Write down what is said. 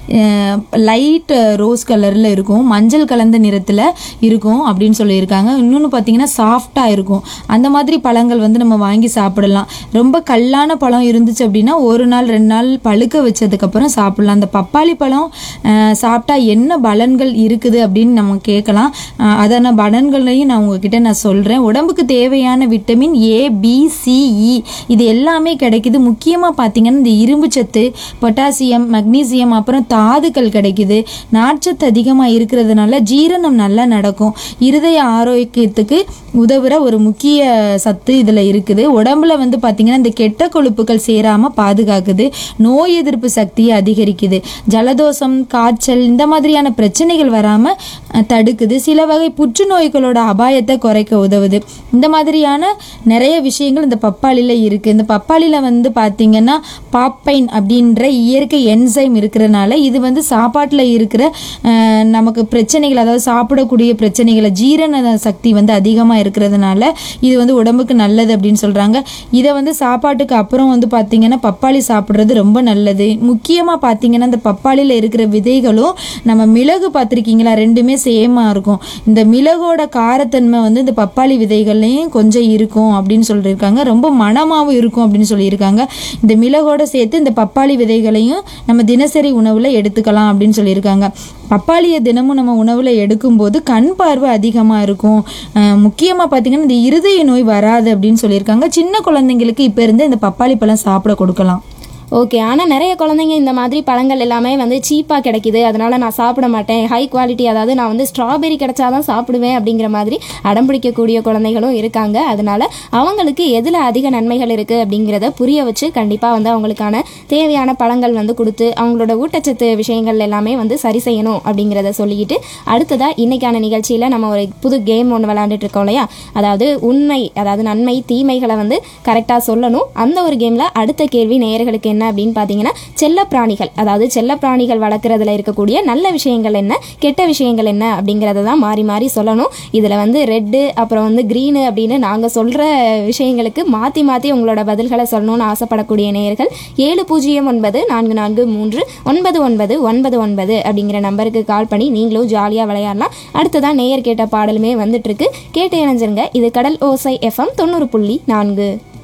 light rose கலரில் இருக்கும் மஞ்சள் கலந்த நிறத்தில் இருக்கும் அப்படின்னு சொல்லியிருக்காங்க இன்னொன்று பார்த்தீங்கன்னா சாஃப்டாக இருக்கும் அந்த மாதிரி பழங்கள் வந்து நம்ம வாங்கி சாப்பிடலாம் ரொம்ப கல்லான பழம் இருந்துச்சு அப்படின்னா ஒரு நாள் ரெண்டு நாள் பழுக்க வச்சதுக்கப்புறம் சாப்பிடலாம் அந்த பப்பாளி பழம் அஹ், சாப்பிட்டா என்ன பலன்கள் இருக்குது அப்படின்னு நம்ம கேட்கலாம் அஹ், அதான பலன்களையும் நான் உங்ககிட்ட நான் சொல்கிறேன் உடம்புக்கு தேவையான vitamin A B C E இது எல்லாமே கிடைக்குது முக்கியமாக பார்த்தீங்கன்னா இந்த இரும்பு சத்து பொட்டாசியம் மக்னீசியம் அப்புறம் தாதுக்கள் கிடைக்குது நார்ச்சத்து அதிகமாக இருக்கிறதுனால ஜீரணம் நல்லா நடக்கும் இருதய ஆரோக்கியத்துக்கு உதவுற ஒரு முக்கிய சத்து இதில் இருக்குது உடம்புல வந்து பார்த்தீங்கன்னா இந்த கெட்ட கொழுப்புகள் சேராமல் பாதுகாக்குது நோய் எதிர்ப்பு சக்தியை அதிகரிக்குது ஜலதோஷம் காய்ச்சல் இந்த மாதிரியான பிரச்சனைகள் வராமல் தடுக்குது சில வகை புற்றுநோய்களோட அபாயத்தை குறைக்க உதவுது இந்த மாதிரியான நிறைய விஷயங்கள் இந்த பப்பாளியில் இருக்குது இந்த பப்பாளியில் வந்து பார்த்தீங்கன்னா பாப்பைன் அப்படின்ற இயற்கை என்சைம் இருக்கிறனால இது வந்து சாப்பாட்டில் இருக்கிற அஹ், நமக்கு பிரச்சனைகள் அதாவது சாப்பிடக்கூடிய பிரச்சனைகளை ஜீரண சக்தி வந்து அதிகமாக இருக்கிறதுனால இது வந்து உடம்புக்கு நல்லது அப்படின்னு சொல்கிறாங்க இதை வந்து சாப்பாட்டுக்கு அப்புறம் வந்து பார்த்தீங்கன்னா பப்பாளி சாப்பிட்றது ரொம்ப நல்லது முக்கியமாக பார்த்தீங்கன்னா இந்த பப்பாளியில் இருக்கிற விதைகளும் நம்ம மிளகு பார்த்துருக்கீங்களா ரெண்டுமே சேமாக இருக்கும் இந்த மிளகோட காரத்தன்மை வந்து இந்த பப்பாளி விதைகள்லையும் கொஞ்சம் இருக்கும் அப்படின்னு சொல்லியிருக்காங்க ரொம்ப மணமாகவும் இருக்கும் அப்படின்னு சொல்லியிருக்காங்க இந்த மிளகோட சேர்த்து இந்த பப்பாளி விதைகளையும் நம்ம தினசரி உணவில் எடுத்துக்கலாம் அப்படின்னு சொல்லியிருக்காங்க பப்பாளியை தினமும் நம்ம உணவில் எடுக்கும்போது கண் பார்வை அதிகமாக இருக்கும் முக்கியமாக பார்த்தீங்கன்னா இந்த இருதய நோய் வராது அப்படின்னு சொல்லியிருக்காங்க சின்ன குழந்தைங்களுக்கு இப்போ இருந்து இந்த பப்பாளி பழம் சாப்பிட கொடுக்கலாம் ஓகே ஆனால் நிறைய குழந்தைங்க இந்த மாதிரி பழங்கள் எல்லாமே வந்து சீப்பாக கிடைக்குது அதனால நான் சாப்பிட மாட்டேன் ஹை குவாலிட்டி அதாவது நான் வந்து ஸ்ட்ராபெரி கிடைச்சாதான் சாப்பிடுவேன் அப்படிங்கிற மாதிரி அடம் பிடிக்கக்கூடிய குழந்தைகளும் இருக்காங்க அதனால அவங்களுக்கு எதில் அதிக நன்மைகள் இருக்குது அப்படிங்கிறத புரிய வச்சு கண்டிப்பாக வந்து அவங்களுக்கான தேவையான பழங்கள் வந்து கொடுத்து அவங்களோட ஊட்டச்சத்து விஷயங்கள் எல்லாமே வந்து சரி செய்யணும் அப்படிங்கிறத சொல்லிக்கிட்டு அடுத்ததாக இன்னைக்கான நிகழ்ச்சியில் நம்ம ஒரு புது கேம் ஒன்று விளையாண்டுட்டு இருக்கோம் இல்லையா அதாவது உண்மை அதாவது நன்மை தீமைகளை வந்து கரெக்டாக சொல்லணும் அந்த ஒரு கேமில் அடுத்த கேள்வி நேயர்களுக்கு என்ன அப்படின்னு பார்த்தீங்கன்னா செல்ல பிராணிகள் அதாவது செல்ல பிராணிகள் வளர்க்குறதுல இருக்கக்கூடிய நல்ல விஷயங்கள் என்ன கெட்ட விஷயங்கள் என்ன அப்படிங்கிறத தான் மாறி மாறி சொல்லணும் இதில் வந்து ரெட்டு அப்புறம் வந்து க்ரீனு அப்படின்னு நாங்கள் சொல்கிற விஷயங்களுக்கு மாற்றி மாற்றி உங்களோட பதில்களை சொல்லணும்னு ஆசைப்படக்கூடிய நேயர்கள் ஏழு பூஜ்ஜியம் ஒன்பது நான்கு நான்கு மூன்று ஒன்பது ஒன்பது ஒன்பது ஒன்பது அப்படிங்கிற நம்பருக்கு கால் பண்ணி நீங்களும் ஜாலியாக விளையாடலாம் அடுத்ததான் நேயர் கேட்ட பாடலுமே வந்துட்டு இருக்கு கேட்டு இணைஞ்சிருங்க இது கடல் ஓசை எஃப்எம் தொண்ணூறு புள்ளி நான்கு